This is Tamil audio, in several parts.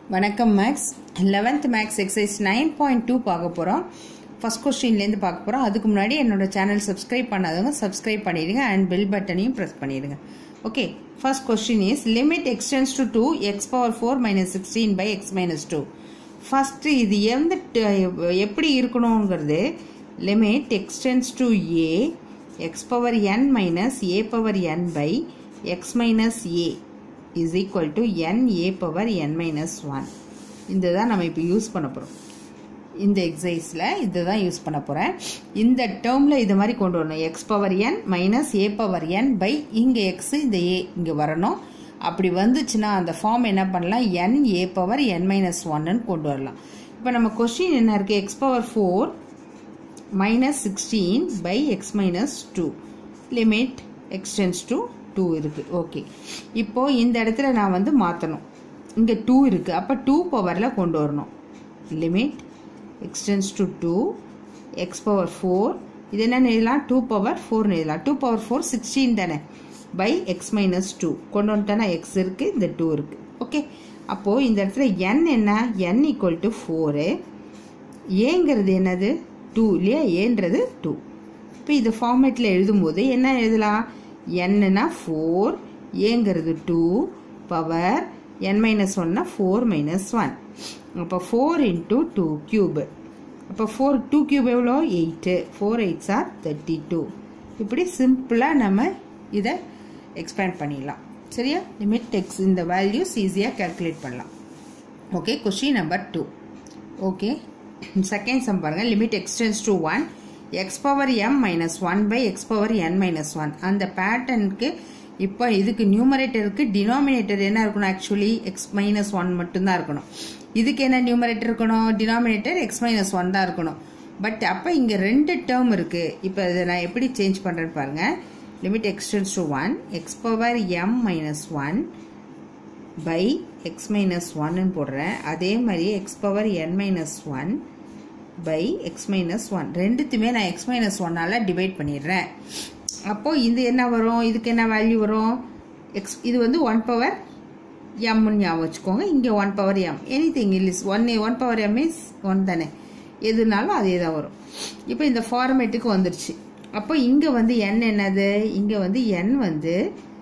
வணக்கம் maths eleventh maths exercise nine point two பார்க்க போகிறோம் ஃபஸ்ட் கொஸ்டின்லேருந்து பார்க்க போகிறோம் அதுக்கு முன்னாடி என்னோட சேனல் சப்ஸ்கிரைப் பண்ணாதவங்க சப்ஸ்கிரைப் பண்ணிடுங்க அண்ட் பெல் பட்டனையும் ப்ரெஸ் பண்ணிடுங்க okay first question is limit x tends to two x power four minus sixteen by x minus two first இது எந்த ட- எப்படி இருக்கணுங்கிறது limit x tends to a x power n minus a power n by x minus a is equal to n a power n minus one இந்த தான் நம்ம இப்போ யூஸ் பண்ண போகிறோம் இந்த எக்ஸசைஸில் இதை தான் யூஸ் பண்ண போகிறேன் இந்த டேர்மில் இது மாதிரி கொண்டு வரணும் x power n minus a power n by இங்கே எக்ஸ் இந்த ஏ இங்கே வரணும் அப்படி வந்துச்சுன்னா அந்த ஃபார்ம் என்ன பண்ணலாம் என் ஏ பவர் என் மைனஸ் ஒன்னு கொண்டு வரலாம் இப்போ நம்ம கொஸ்டின் என்ன இருக்குது x power four minus sixteen by x minus two limit x tends to two இருக்குது ஓகே இப்போ இந்த இடத்துல நான் வந்து மாற்றணும் இங்கே டூ இருக்குது அப்போ டூ பவரில் கொண்டு வரணும் limit x tends to two x power four இது என்ன எழுதலாம் டூ பவர் ஃபோர்னு எழுதலாம் டூ பவர் ஃபோர் சிக்ஸ்டீன் தானே பை எக்ஸ் மைனஸ் டூ கொண்டு வந்துட்டேன்னா எக்ஸ் இருக்குது இந்த டூ இருக்குது ஓகே அப்போது இந்த இடத்துல என் என்ன என் ஈக்குவல் டு ஃபோரு ஏங்கிறது என்னது டூ இல்லையா ஏன்றது டூ இப்போ இது ஃபார்மேட்டில் எழுதும்போது என்ன எழுதலாம் என்னன்னா ஃபோர் ஏங்கிறது டூ பவர் என் மைனஸ் ஒன்னா ஃபோர் மைனஸ் ஒன் அப்போ ஃபோர் இன்ட்டு டூ கியூபு அப்போ ஃபோர் டூ கியூப் எவ்வளோ eight four eights are thirty two இப்படி சிம்பிளாக நம்ம இதை எக்ஸ்பேண்ட் பண்ணிடலாம் சரியா லிமிட் டெக்ஸ் இந்த வேல்யூஸ் ஈஸியாக கால்குலேட் பண்ணலாம் okay question number two okay second sum பாருங்க limit x tends to one x power m minus one by x power n minus one அந்த பேட்டர்னுக்கு இப்போ இதுக்கு நியூமரேட்டருக்கு டினாமினேட்டர் என்ன இருக்கணும் ஆக்சுவலி எக்ஸ் மைனஸ் ஒன் மட்டும்தான் இருக்கணும் இதுக்கு என்ன நியூமரேட்டர் இருக்கணும் டினாமினேட்டர் எக்ஸ் மைனஸ் ஒன் தான் இருக்கணும் பட் அப்போ இங்கே ரெண்டு டேர்ம் இருக்குது இப்போ இதை நான் எப்படி சேஞ்ச் பண்ணுறேன்னு பாருங்கள் limit x tends to one x power m minus one by x minus ஒன்னு போடுறேன் அதே மாதிரி x power n minus one by x minus one ரெண்டுத்துமே நான் எக்ஸ் மைனஸ் ஒன்னால் டிவைட் பண்ணிடுறேன் அப்போ இது என்ன வரும் இதுக்கு என்ன வேல்யூ வரும் எக்ஸ் இது வந்து ஒன் பவர் எம்னு ஞாபகம் வச்சுக்கோங்க இங்கே one power m anything is one one power m is one தானே எதுனாலும் அதே தான் வரும் இப்போ இந்த ஃபார்மேட்டுக்கு வந்துருச்சு அப்போ இங்கே வந்து என் என்னது இங்கே வந்து என் வந்து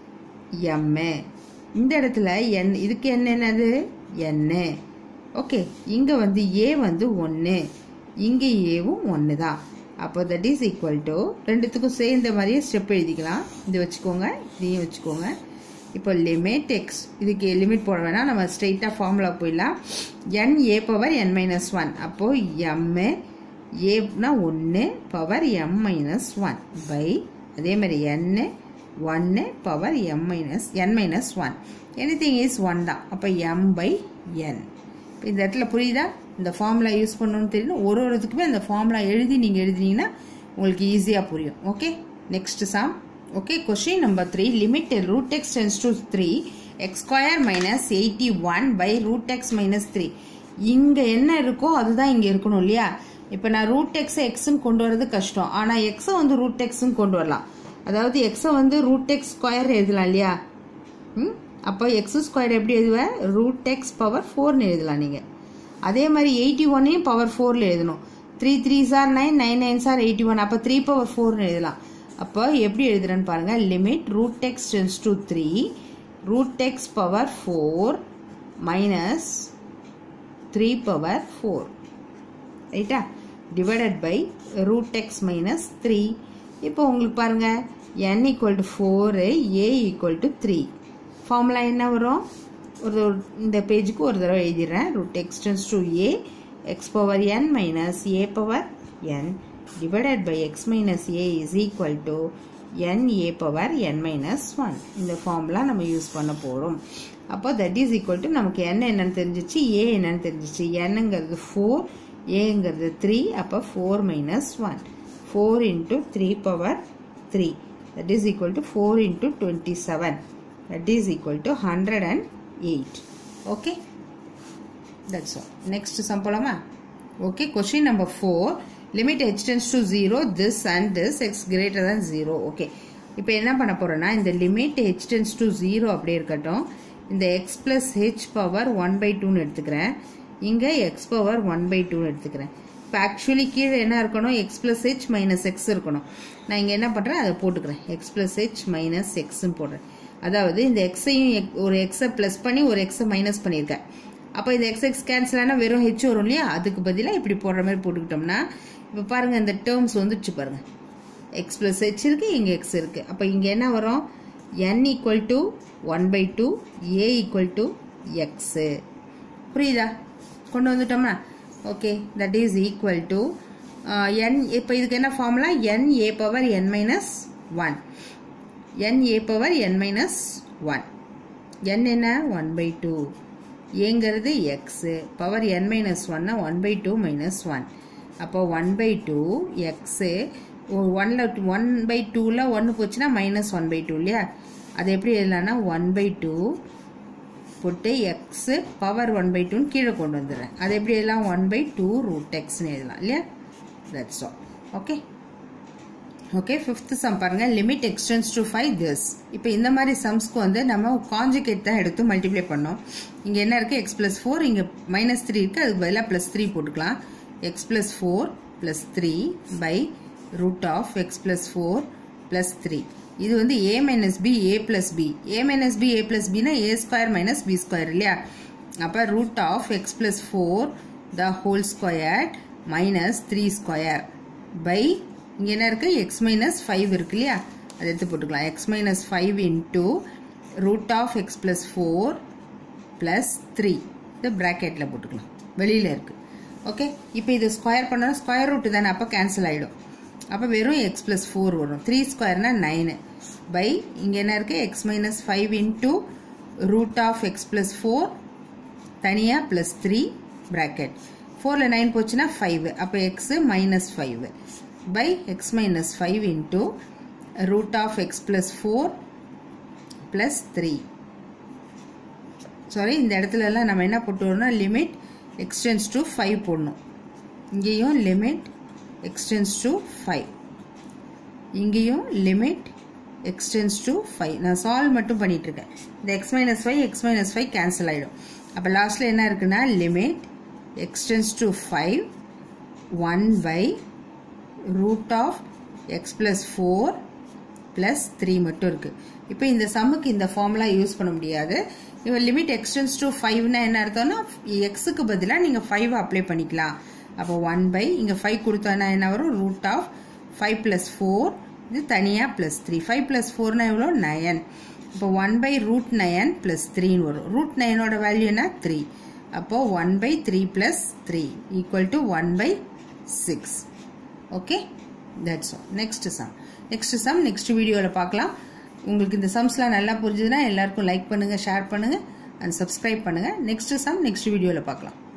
எம்மு இந்த இடத்துல என் இதுக்கு என்ன என்னது என்னு ஓகே இங்கே வந்து ஏ வந்து ஒன்று இங்கே ஏவும் ஒன்று தான் அப்போ தட் இஸ் ஈக்குவல் டு ரெண்டுத்துக்கும் சேர்ந்த மாதிரியே ஸ்டெப் எழுதிக்கலாம் இது வச்சுக்கோங்க இதையும் வச்சுக்கோங்க இப்போ லிமிட் எக்ஸ் இதுக்கு லிமிட் போட வேணாம் நம்ம ஸ்ட்ரெயிட்டாக ஃபார்முலா போயிடலாம் n a power n minus one அப்போது எம்மு ஏப்னா ஒன்று power m minus one by அதே மாதிரி என்னு ஒன்று power m minus n minus one anything is one தான் அப்போ எம் பை என் இப்போ இந்த இடத்துல புரியுதா இந்த ஃபார்முலா யூஸ் பண்ணணும்னு தெரியணும் ஒரு ஒரு இதுக்குமே அந்த ஃபார்முலா எழுதி நீங்கள் எழுதினீங்கன்னா உங்களுக்கு ஈஸியாக புரியும் okay next sum okay question number three limit root x tends to three x square minus eighty one by root x minus three இங்கே என்ன இருக்கோ அதுதான் இங்கே இருக்கணும் இல்லையா இப்போ நான் ரூட் எக்ஸை எக்ஸுன்னு கொண்டு வரது கஷ்டம் ஆனால் எக்ஸை வந்து ரூட் எக்ஸுன்னு கொண்டு வரலாம் அதாவது எக்ஸை வந்து ரூட் எக்ஸ் ஸ்கொயர் எழுதலாம் இல்லையா ம் அப்போ எக்ஸ் ஸ்கொயர் எப்படி எழுதுவேன் ரூட் எக்ஸ் பவர் ஃபோர்னு எழுதலாம் நீங்கள் அதே மாதிரி எயிட்டி ஒன்னையும் பவர் ஃபோரில் எழுதணும் three three are nine nine nine are eighty one அப்போ த்ரீ பவர் ஃபோர்னு எழுதலாம் அப்போ எப்படி எழுதுறேன்னு பாருங்கள் limit root x tends to three root x power four minus three power four ரைட்டா divided by root x minus three இப்போ உங்களுக்கு பாருங்க n equal to four a equal to three formula என்ன வரும் ஒரு ஒரு- இந்த பேஜுக்கு ஒரு தடவை எழுதிடுறேன் root x tends to a x power n minus a power n divided by x minus a is equal to n a power n minus one இந்த ஃபார்முலா நம்ம யூஸ் பண்ண போகிறோம் அப்போ தட் இஸ் ஈக்குவல் டு நமக்கு n என்னன்னு தெரிஞ்சிச்சு ஏ என்னன்னு தெரிஞ்சிச்சு என்னங்கிறது ஃபோர் ஏங்கிறது த்ரீ அப்போ four minus one four into three power three that is equal to four into twenty seven that is equal to hundred and eight okay that's all next sum போலாமா okay question number four limit h tends to zero this and this x greater than zero okay இப்போ என்ன பண்ண போறோம்னா இந்த limit h tends to zero அப்படியே இருக்கட்டும் இந்த x plus h power one by டூன்னு எடுத்துக்கிறேன் இங்கே எக்ஸ் பவர் ஒன் பை டூன்னு எடுத்துக்கிறேன் இப்போ ஆக்சுவலி கீழே என்ன இருக்கணும் x plus h minus x இருக்கணும் நான் இங்கே என்ன பண்ணுறேன் அதை போட்டுக்கிறேன் எக்ஸ் ப்ளஸ் ஹெச் மைனஸ் எக்ஸ்ன்னு போடுறேன் அதாவது இந்த எக்ஸையும் ஒரு எக்ஸை ப்ளஸ் பண்ணி ஒரு எக்ஸை மைனஸ் பண்ணியிருக்கேன் அப்போ இந்த எக்ஸ் எக்ஸ் கேன்சல் ஆனால் வெறும் ஹெச் வரும் இல்லையா அதுக்கு பதிலாக இப்படி போடுற மாதிரி போட்டுக்கிட்டோம்னா இப்போ பாருங்கள் இந்த டேர்ம்ஸ் வந்துடுச்சு பாருங்கள் எக்ஸ் ப்ளஸ் ஹெச் இருக்குது இங்கே எக்ஸ் இருக்குது அப்போ இங்கே என்ன வரும் n equal to one by two a equal to x புரியுதா கொண்டு வந்துட்டோம்னா okay that is equal to n இப்போ இதுக்கு என்ன formula n a power n minus one n a power n minus one n என்ன ஒன் பை டூ ஏங்கிறது எக்ஸு பவர் என் மைனஸ் ஒன்னா one by two minus one அப்போ ஒன் பை டூ எக்ஸு ஒன்ல ஒன் பை டூவில் ஒன்று போச்சுன்னா மைனஸ் ஒன் பை டூ இல்லையா அது எப்படி எழுதலாம்னா ஒன் பை டூ போட்டு எக்ஸு பவர் ஒன் பை டூன்னு கீழே கொண்டு வந்துடுறேன் அது எப்படி எழுதலாம் ஒன் பை டூ ரூட் எக்ஸ்னு எழுதலாம் இல்லையா that's all okay okay fifth sum பாருங்க limit x tends to five this இப்போ இந்த மாதிரி சம்ஸ்க்கு வந்து நம்ம காஞ்சுகேட் தான் எடுத்து மல்டிப்ளை பண்ணோம் இங்கே என்ன இருக்குது எக்ஸ் ப்ளஸ் ஃபோர் இங்கே மைனஸ் த்ரீ இருக்குது அதுக்கு பதிலாக ப்ளஸ் த்ரீ போட்டுக்கலாம் x plus four plus three by root of x plus four plus three இது வந்து a minus b a plus b a minus b a plus பினா a square minus b square இல்லையா அப்போ root of x plus four the whole square minus three square by இங்கே என்ன இருக்குது எக்ஸ் மைனஸ் ஃபைவ் இருக்கு இல்லையா அதை எடுத்து போட்டுக்கலாம் x minus five into root of x plus four plus three இது ப்ராக்கெட்டில் போட்டுக்கலாம் வெளியில் இருக்குது ஓகே இப்போ இது ஸ்கொயர் பண்ணால் ஸ்கொயர் ரூட்டு தானே அப்போ கேன்சல் ஆகிடும் அப்போ வெறும் எக்ஸ் ப்ளஸ் ஃபோர் வரும் த்ரீ ஸ்கொயர்னா நைனு பை இங்கே என்ன இருக்குது x minus five into root of x plus four தனியாக ப்ளஸ் த்ரீ ப்ராக்கெட் ஃபோரில் நைன் போச்சுன்னா ஃபைவ் அப்போ x minus five by x minus five into root of x plus four plus three sorry இந்த இடத்துலலாம் நம்ம என்ன போட்டு வரோம்னா லிமிட் எக்ஸ்டென்ஸ் டு ஃபைவ் போடணும் இங்கேயும் லிமிட் எக்ஸ்டென்ஸ் டு ஃபைவ் இங்கேயும் லிமிட் எக்ஸ்டென்ஸ் டு ஃபைவ் நான் சால்வ் மட்டும் பண்ணிட்டு இருக்கேன் இந்த x minus five x minus five cancel ஆகிடும் அப்போ லாஸ்ட்டில் என்ன இருக்குன்னா limit x tends to five one by root of x plus four plus three மட்டும் இருக்குது இப்போ இந்த சம்முக்கு இந்த ஃபார்முலா யூஸ் பண்ண முடியாது இப்போ லிமிட் எக்ஸ்டென்ஸ் டு ஃபைவ்னா என்ன அர்த்தம்னா எக்ஸுக்கு பதிலாக நீங்கள் ஃபைவ் அப்ளை பண்ணிக்கலாம் அப்போ ஒன் பை இங்கே ஃபைவ் கொடுத்தோன்னா என்ன வரும் root of five plus four இது தனியாக ப்ளஸ் த்ரீ ஃபைவ் ப்ளஸ் ஃபோர்னா எவ்வளோ நயன் இப்போ one by root nine plus த்ரீன்னு வரும் ரூட் நயனோட வேல்யூ என்ன த்ரீ அப்போது one by three plus three equal to one by six okay that's all next sum next sum next வீடியோவில் பார்க்கலாம் உங்களுக்கு இந்த சம்ஸ்லாம் நல்லா புரிஞ்சுதுன்னா எல்லாருக்கும் லைக் பண்ணுங்கள் ஷேர் பண்ணுங்கள் அண்ட் சப்ஸ்கிரைப் பண்ணுங்கள் நெக்ஸ்ட் சம் நெக்ஸ்ட் வீடியோவில் பார்க்கலாம்